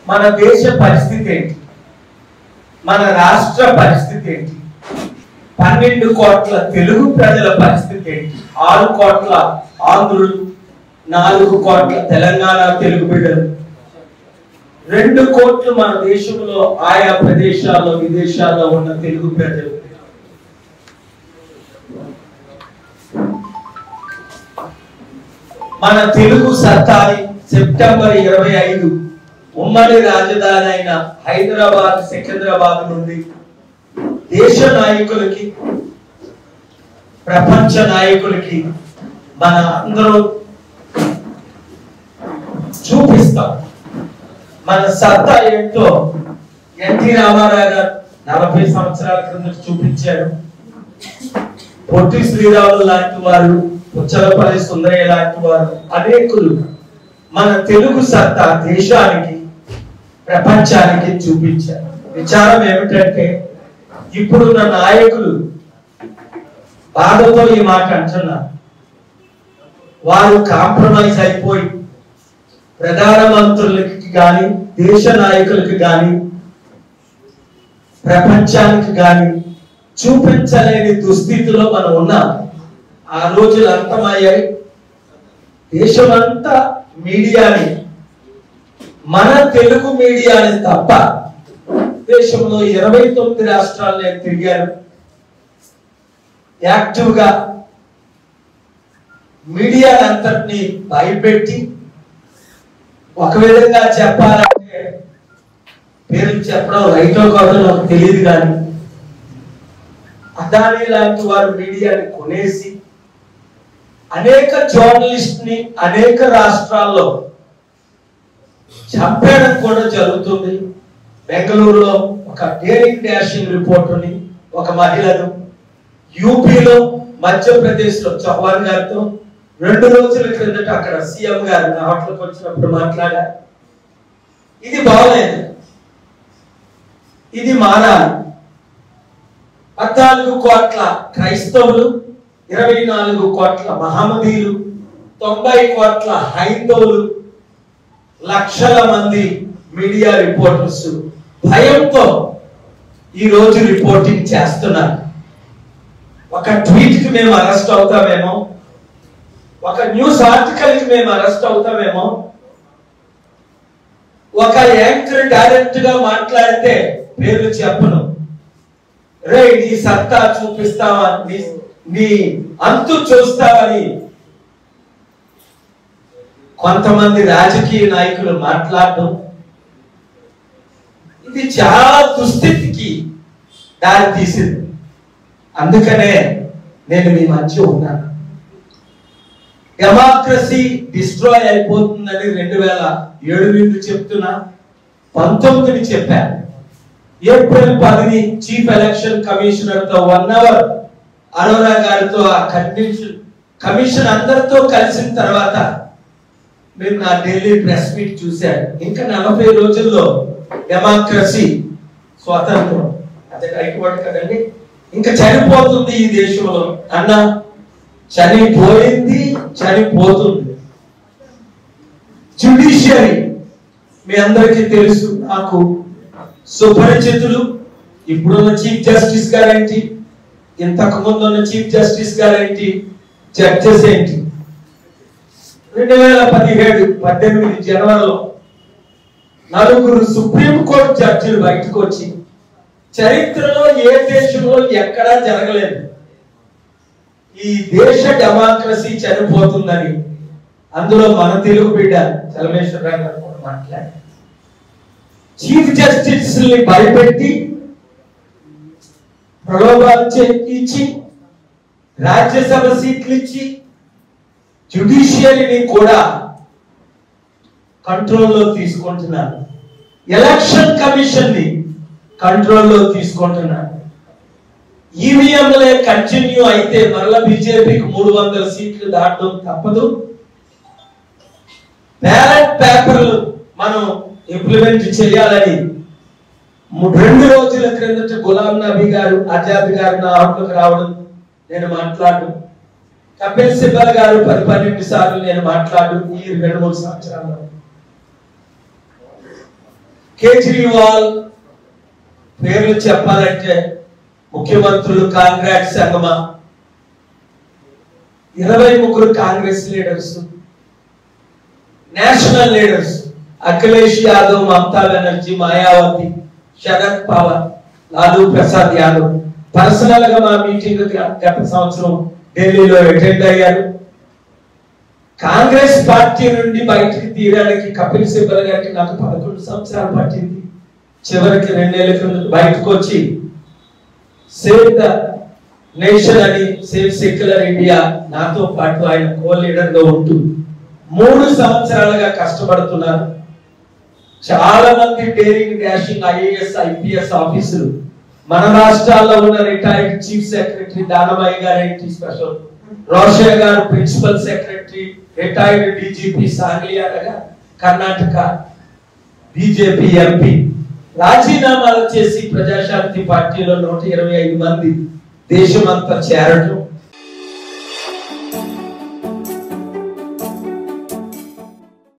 మన దేశ పరిస్థితి ఏంటి మన రాష్ట్ర పరిస్థితి ఏంటి పన్నెండు కోట్ల తెలుగు ప్రజల పరిస్థితి ఏంటి ఆరు కోట్ల ఆంధ్రులు నాలుగు కోట్ల తెలంగాణ తెలుగు బిడ్డలు రెండు కోట్లు మన దేశంలో ఆయా ప్రదేశాల్లో విదేశాల్లో ఉన్న తెలుగు ప్రజలు మన తెలుగు సత్తాని సెప్టెంబర్ ఇరవై ఐదు ఉమ్మడి రాజధాని అయిన హైదరాబాద్ సికింద్రాబాద్ నుండి దేశ నాయకులకి ప్రపంచ నాయకులకి మన అందరూ చూపిస్తాం మన సత్తా ఏంటో ఎన్టీ రామారావు గారు నలభై సంవత్సరాల క్రింద చూపించారు పొట్టి శ్రీరాములు లాంటి వారు పుచ్చలపల్లి సుందరయ్య లాంటి వారు అనేకులు మన తెలుగు సత్తా దేశానికి ప్రపంచానికి చూపించారు విచారం ఏమిటంటే ఇప్పుడున్న నాయకులు బాధతో ఈ మాట అంటున్నారు వారు కాంప్రమైజ్ అయిపోయి ప్రధానమంత్రులకి కానీ దేశ నాయకులకి కానీ ప్రపంచానికి కానీ చూపించలేని దుస్థితిలో మనం ఉన్నాం ఆ రోజులు అంతమయ్యాయి దేశమంతా మీడియాని మన తెలుగు మీడియాని తప్ప దేశంలో ఇరవై తొమ్మిది రాష్ట్రాలు నేను తిరిగాను యాక్టివ్ గా మీడియా అంతటిని భయపెట్టి ఒక విధంగా చెప్పాలంటే పేర్లు చెప్పడం రైటో కాదో నాకు తెలియదు కానీ అదానీ లాంటి వారు మీడియాని కొనేసి అనేక జర్నలిస్ట్ ని అనేక రాష్ట్రాల్లో చంపేయడం కూడా జరుగుతుంది బెంగళూరులో ఒక డేరింగ్ డాషింగ్ రిపోర్టర్ని ఒక మహిళను యూపీలో మధ్యప్రదేశ్ లో చౌహాన్ గారితో రెండు రోజుల క్రిందట అక్కడ సీఎం గారు నా హోటల్కి వచ్చినప్పుడు మాట్లాడారు ఇది బాగలేదు ఇది మారాలి పద్నాలుగు కోట్ల క్రైస్తవులు ఇరవై నాలుగు కోట్ల మహమ్మదీయులు తొంభై కోట్ల హైందవులు లక్షల మంది మీడియా రిపోర్టర్స్ భయంతో ఈ రోజు రిపోర్టింగ్ చేస్తున్నారు ఒక ట్వీట్ కి మేము అరెస్ట్ అవుతామేమో ఒక న్యూస్ ఆర్టికల్ కి మేము అరెస్ట్ అవుతామేమో ఒక యాంకర్ డైరెక్ట్ గా మాట్లాడితే పేర్లు చెప్పను రే నీ సత్తా చూపిస్తావా నీ నీ అంతు చూస్తావని కొంతమంది రాజకీయ నాయకులు మాట్లాడడం ఇది చాలా దుస్థితికి దారి తీసింది అందుకనే నేను మీ మధ్య ఉన్నాను డెమోక్రసీ డిస్ట్రాయ్ అయిపోతుందని రెండు వేల ఏడు నుండి చెప్తున్నా పంతొమ్మిదిని చెప్పాను ఏప్రిల్ పదిని చీఫ్ ఎలక్షన్ కమిషనర్ తో వన్ అవర్ అరోరా గారితో ఆ కమిషన్ కమిషన్ అందరితో కలిసిన తర్వాత మీరు నా ఢిల్లీ ప్రెస్ మీట్ చూశారు ఇంకా నలభై రోజుల్లో డెమోక్రసీ స్వాతంత్రం అదే రైట్ వర్డ్ కదండి ఇంకా చనిపోతుంది ఈ దేశంలో అన్న చనిపోయింది చనిపోతుంది జ్యుడిషియరీ మీ అందరికీ తెలుసు నాకు సుపరిచితులు ఇప్పుడున్న చీఫ్ జస్టిస్ గారేంటి ఇంతకు ముందు ఉన్న చీఫ్ జస్టిస్ గారేంటి జడ్జెస్ ఏంటి రెండు వేల పదిహేడు పద్దెనిమిది జనవరిలో నలుగురు సుప్రీం కోర్టు జడ్జిలు బయటకు వచ్చి చరిత్రలో ఏ దేశంలో ఎక్కడా జరగలేదు ఈ దేశ డెమోక్రసీ చనిపోతుందని అందులో మన తెలుగు బిడ్డ చలమేశ్వరరావు గారు కూడా మాట్లాడారు చీఫ్ జస్టిస్ ని భయపెట్టి ప్రలోభాలు చే- ఇచ్చి రాజ్యసభ సీట్లు ఇచ్చి జ్యుడిషియరీని కూడా కంట్రోల్లో తీసుకుంటున్నారు ఎలక్షన్ కమిషన్ ని కంట్రోల్లో తీసుకుంటున్నారు ఈవీఎంలే కంటిన్యూ అయితే మరలా బీజేపీకి మూడు వందల సీట్లు దాటడం తప్పదు బ్యాలెట్ పేపర్లు మనం ఇంప్లిమెంట్ చేయాలని ము- రెండు రోజుల క్రిందట గులాం నబీ గారు ఆజాద్ గారు నా ఆటలకు రావడం నేను మాట్లాడడం కపిల్ సిబ్బల్ గారు పది పన్నెండు సార్లు నేను మాట్లాడు ఈ రెండు మూడు సంవత్సరాల్లో కేజ్రీవాల్ పేర్లు చెప్పాలంటే ముఖ్యమంత్రులు కాంగ్రెస్ సంగమా ఇరవై ముగ్గురు Congress leaders national leaders Akhilesh Yadav Mamata Banerjee Mayawati Sharad Pawar Lalu Prasad Yadav personal గా మా మీటింగ్ గత సంవత్సరం ఢిల్లీలో అటెండ్ అయ్యారు కాంగ్రెస్ పార్టీ నుండి బయటికి తీయడానికి కపిల్ సిబ్బల్ గారికి నాకు పదకొండు సంవత్సరాలు పట్టింది చివరికి రెండేళ్ల క్రితం బయటకు వచ్చి సేవ్ ద నేషన్ అని సేవ్ సెక్యులర్ ఇండియా నాతో పాటు ఆయన కో లీడర్ గా ఉంటూ మూడు సంవత్సరాలుగా కష్టపడుతున్నారు చాలా మంది డేరింగ్ డాషింగ్ ఐఏఎస్ ఐపీఎస్ ఆఫీసులు మన రాష్ట్రాల్లో ఉన్న రిటైర్డ్ చీఫ్ సెక్రటరీ దానమయ్య గారు ఏంటి స్పెషల్ రోషయ్య గారు principal secretary retired DGP Sagliada గారు కర్ణాటక బీజేపీ ఎంపీ రాజీనామాలు చేసి ప్రజాశాంతి పార్టీలో నూట ఇరవై ఐదు మంది దేశమంతా చేరటం